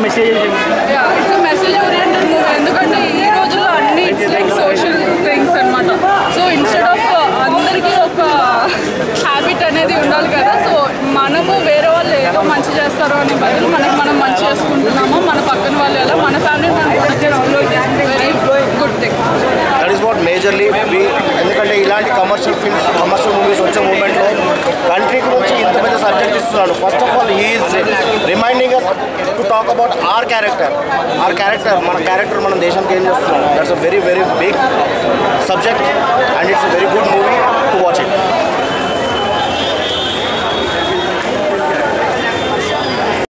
message it's message oriented movie ఎందుకంటే ఈ రోజుల్లో అన్ని ఇట్స్ లైక్ సోషల్ థింగ్స్ అన్నమాట సో ఇన్స్టెడ్ ఆఫ్ అందరికీ ఒక హ్యాబిట్ అనేది ఉండాలి కదా సో మనము వేరే వాళ్ళు ఏదో మంచి చేస్తారో అని బదులు మనకి మనం మంచి చేసుకుంటున్నామో మన పక్కన వాళ్ళు ఎలా మన ఫ్యామిలీ మనం కూడా చేసుకుంటాం very good thing that is what majorly ఎందుకంటే ఇలాంటి కమర్షియల్ ఫిల్మ్స్ కమర్షియల్ మూవీస్ వచ్చే మూమెంట్లో కంట్రీ గురించి ఇంత పెద్ద సబ్జెక్ట్ ఇస్తున్నాడు first of all he is reminding to talk about our character our character మన క్యారెక్టర్ మన దేశానికి ఏం చేస్తున్నాం that's a very very big subject and it's very good